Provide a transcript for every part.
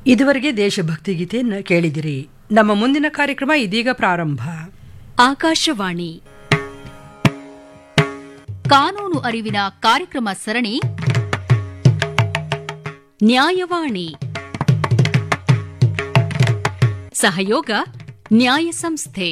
ಇದುವರೆಗೆ ದೇಶಭಕ್ತಿ ಗೀತೆಯನ್ನು ಕೇಳಿದಿರಿ ನಮ್ಮ ಮುಂದಿನ ಕಾರ್ಯಕ್ರಮ ಇದೀಗ ಪ್ರಾರಂಭ ಆಕಾಶವಾಣಿ ಕಾನೂನು ಅರಿವಿನ ಕಾರ್ಯಕ್ರಮ ಸರಣಿ ನ್ಯಾಯವಾಣಿ ಸಹಯೋಗ ನ್ಯಾಯ ಸಂಸ್ಥೆ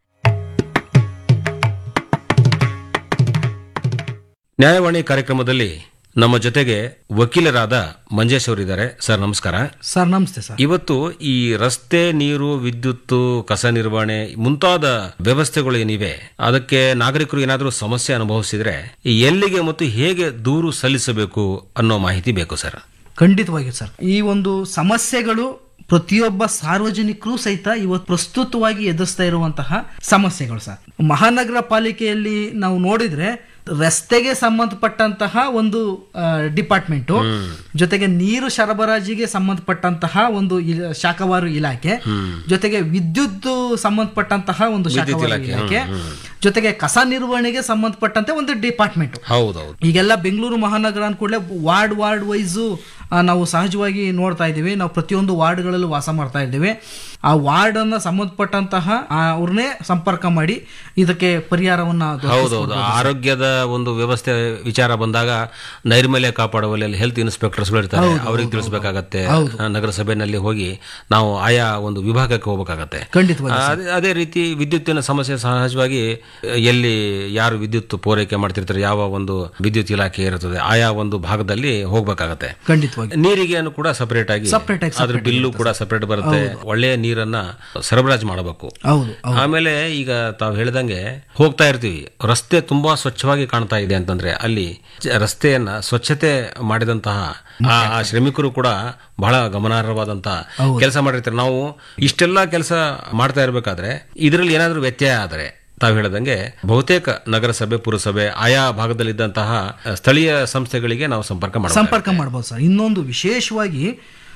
ನ್ಯಾಯವಾಣಿ ಕಾರ್ಯಕ್ರಮದಲ್ಲಿ ನಮ್ಮ ಜೊತೆಗೆ ವಕೀಲರಾದ ಮಂಜೇಶ್ ಅವರಿದ್ದಾರೆ ಸರ್ ನಮಸ್ಕಾರ ಸರ್ ನಮಸ್ತೆ ಸರ್ ಇವತ್ತು ಈ ರಸ್ತೆ ನೀರು ವಿದ್ಯುತ್ ಕಸ ನಿರ್ವಹಣೆ ಮುಂತಾದ ವ್ಯವಸ್ಥೆಗಳು ಏನಿವೆ ಅದಕ್ಕೆ ನಾಗರಿಕರು ಏನಾದರೂ ಸಮಸ್ಯೆ ಅನುಭವಿಸಿದ್ರೆ ಎಲ್ಲಿಗೆ ಮತ್ತು ಹೇಗೆ ದೂರು ಸಲ್ಲಿಸಬೇಕು ಅನ್ನೋ ಮಾಹಿತಿ ಬೇಕು ಸರ್ ಖಂಡಿತವಾಗಿ ಸರ್ ಈ ಒಂದು ಸಮಸ್ಯೆಗಳು ಪ್ರತಿಯೊಬ್ಬ ಸಾರ್ವಜನಿಕರು ಸಹಿತ ಇವತ್ತು ಪ್ರಸ್ತುತವಾಗಿ ಎದುರಿಸ್ತಾ ಇರುವಂತಹ ಸಮಸ್ಯೆಗಳು ಸರ್ ಮಹಾನಗರ ಪಾಲಿಕೆಯಲ್ಲಿ ನಾವು ನೋಡಿದ್ರೆ ರಸ್ತೆಗೆ ಸಂಬಂಧಪಟ್ಟಂತಹ ಒಂದು ಡಿಪಾರ್ಟ್ಮೆಂಟು ಜೊತೆಗೆ ನೀರು ಸರಬರಾಜಿಗೆ ಸಂಬಂಧಪಟ್ಟಂತಹ ಒಂದು ಇಲ- ಶಾಖವಾರು ಇಲಾಖೆ ಜೊತೆಗೆ ವಿದ್ಯುತ್ ಸಂಬಂಧಪಟ್ಟಂತಹ ಒಂದು ಶಾಖವಾರು ಇಲಾಖೆ ಜೊತೆಗೆ ಕಸ ನಿರ್ವಹಣೆಗೆ ಸಂಬಂಧಪಟ್ಟಂತೆ ಒಂದು ಡಿಪಾರ್ಟ್ಮೆಂಟ್ ಹೌದೌದು ಈಗೆಲ್ಲ ಬೆಂಗಳೂರು ಮಹಾನಗರ ಅಂದ್ಕೂಡಲೇ ವಾರ್ಡ್ ವಾರ್ಡ್ ವೈಸು ನಾವು ಸಹಜವಾಗಿ ನೋಡ್ತಾ ಇದ್ದೀವಿ ನಾವು ಪ್ರತಿಯೊಂದು ವಾರ್ಡ್ಗಳಲ್ಲೂ ವಾಸ ಮಾಡ್ತಾ ಇದ್ದೀವಿ ಆ ವಾರ್ಡ್ ಅನ್ನ ಸಂಬಂಧಪಟ್ಟಂತಹ ಆ ಅವ್ರನ್ನೇ ಸಂಪರ್ಕ ಮಾಡಿ ಇದಕ್ಕೆ ಪರಿಹಾರವನ್ನ ಹೌದೌದು ಆರೋಗ್ಯದ ಒಂದು ವ್ಯವಸ್ಥೆ ವಿಚಾರ ಬಂದಾಗ ನೈರ್ಮಲ್ಯ ಕಾಪಾಡುವಲ್ಲಿ ಹೆಲ್ತ್ ಇನ್ಸ್ಪೆಕ್ಟರ್ಸ್ಗಳು ಇರ್ತಾರೆ ಅವರಿಗೆ ತಿಳಿಸಬೇಕಾಗತ್ತೆ ನಗರಸಭೆಯಲ್ಲಿ ಹೋಗಿ ನಾವು ಆಯಾ ಒಂದು ವಿಭಾಗಕ್ಕೆ ಹೋಗಬೇಕಾಗತ್ತೆ ಖಂಡಿತವಾಗಿ ಅದೇ ಅದೇ ರೀತಿ ವಿದ್ಯುತ್ತಿನ ಸಮಸ್ಯೆ ಸಹಜವಾಗಿ ಎಲ್ಲಿ ಯಾರು ವಿದ್ಯುತ್ ಪೂರೈಕೆ ಮಾಡ್ತಿರ್ತಾರೆ ಯಾವ ಒಂದು ವಿದ್ಯುತ್ ಇಲಾಖೆ ಇರುತ್ತದೆ ಆಯಾ ಒಂದು ಭಾಗದಲ್ಲಿ ಹೋಗ್ಬೇಕಾಗತ್ತೆ ಖಂಡಿತವಾಗಿ ನೀರಿಗೆ ಕೂಡ ಸಪರೇಟ್ ಆಗಿ Separate ಆಗಿ ಅದ್ರ ಬಿಲ್ಲು ಕೂಡ ಸಪರೇಟ್ ಬರುತ್ತೆ ಒಳ್ಳೆಯ ನೀರನ್ನ ಸರಬರಾಜು ಮಾಡಬೇಕು ಹೌದು ಆಮೇಲೆ ಈಗ ತಾವು ಹೇಳ್ದಂಗೆ ಹೋಗ್ತಾ ಇರ್ತೀವಿ ರಸ್ತೆ ತುಂಬಾ ಸ್ವಚ್ಛವಾಗಿ ಕಾಣ್ತಾ ಇದೆ ಅಂತಂದ್ರೆ ಅಲ್ಲಿ ಚ- ರಸ್ತೆಯನ್ನ ಸ್ವಚ್ಛತೆ ಮಾಡಿದಂತಹ ಆ ಆ ಶ್ರಮಿಕರು ಕೂಡ ಬಹಳ ಗಮನಾರ್ಹವಾದಂತಹ ಕೆಲಸ ಮಾಡಿರ್ತಾರೆ ನಾವು ಇಷ್ಟೆಲ್ಲ ಕೆಲಸ ಮಾಡ್ತಾ ಇರಬೇಕಾದ್ರೆ ಇದರಲ್ಲಿ ಏನಾದರೂ ವ್ಯತ್ಯಯ ಆದರೆ ತಾವು ಹೇಳ್ದಂಗೆ ಬಹುತೇಕ ನಗರಸಭೆ ಪುರಸಭೆ ಆಯಾ ಭಾಗದಲ್ಲಿದ್ದಂತಹ ಸ್ಥಳೀಯ ಸಂಸ್ಥೆಗಳಿಗೆ ನಾವು ಸಂಪರ್ಕ ಮಾಡಬೇಕು ಸಂಪರ್ಕ ಮಾಡ್ಬೋದು ಸರ್ ಇನ್ನೊಂದು ವಿಶೇಷವಾಗಿ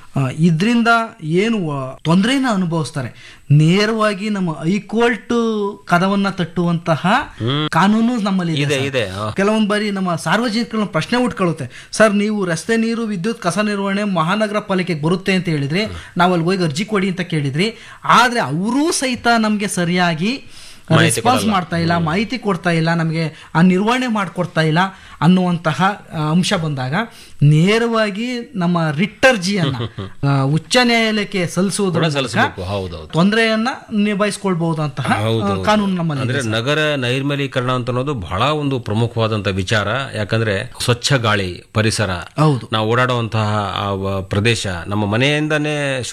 ಇದರಿಂದ ಏನು ತೊಂದರೆನ ಅನುಭವಿಸ್ತಾರೆ ನೇರವಾಗಿ ನಮ್ಮ ಹೈಕೋರ್ಟ್ ಕದವನ್ನ ತಟ್ಟುವಂತಹ ಕಾನೂನು ನಮ್ಮಲ್ಲಿ ಇದೆ ಇದೆ ಸರ್. ಇದೆ ಆ. ಕೆಲವೊಂದು ಬಾರಿ ನಮ್ಮ ಸಾರ್ವಜನಿಕರನ್ನ ಪ್ರಶ್ನೆ ಉಟ್ಕೊಳ್ಳುತ್ತೆ ಸರ್ ನೀವು ರಸ್ತೆ ನೀರು ವಿದ್ಯುತ್ ಕಸ ನಿರ್ವಹಣೆ ಮಹಾನಗರ ಪಾಲಿಕೆಗೆ ಬರುತ್ತೆ ಅಂತ ಹೇಳಿದ್ರಿ ನಾವು ಅಲ್ಲಿ ಹೋಗಿ ಅರ್ಜಿ ಕೊಡಿ ಅಂತ ಕೇಳಿದ್ರಿ ಆದ್ರೆ ಅವರೂ ಸಹಿತ ನಮಗೆ ಸರಿಯಾಗಿ ರೆಸ್ಪಾನ್ಸ್ ಮಾಡ್ತಾ ಇಲ್ಲ ಮಾಹಿತಿ ಕೊಡ್ತಾ ಇಲ್ಲ ನಮಗೆ ಆ ನಿರ್ವಹಣೆ ಮಾಡಿಕೊಡ್ತಾ ಇಲ್ಲ ಅನ್ನುವಂತಹ ಆ, ಅಂಶ ಬಂದಾಗ ನೇರವಾಗಿ ನಮ್ಮ ರಿಟ್ ಅರ್ಜಿಯನ್ನ ಆ, ಉಚ್ಚ ನ್ಯಾಯಾಲಯಕ್ಕೆ ಸಲ್ಲಿಸುವುದರ ಮೂಲಕ ಸಲ್ಲಿಸಬೇಕು ಹೌದೌದು ತೊಂದರೆಯನ್ನ ನಿಭಾಯಿಸ್ಕೊಳ್ಬಹುದಂತಹ ಆ, ಕಾನೂನು ನಮ್ಮಲ್ಲಿ ಅಂದ್ರೆ ನಗರ ನೈರ್ಮಲೀಕರಣ ಅಂತ ಅನ್ನೋದು ಬಹಳ ಒಂದು ಪ್ರಮುಖವಾದಂತ ವಿಚಾರ ಯಾಕಂದ್ರೆ ಸ್ವಚ್ಛ ಗಾಳಿ ಪರಿಸರ ಹೌದು ನಾವು ಓಡಾಡುವಂತಹ ಆ ವ- ಪ್ರದೇಶ ನಮ್ಮ ಮನೆಯಿಂದನೇ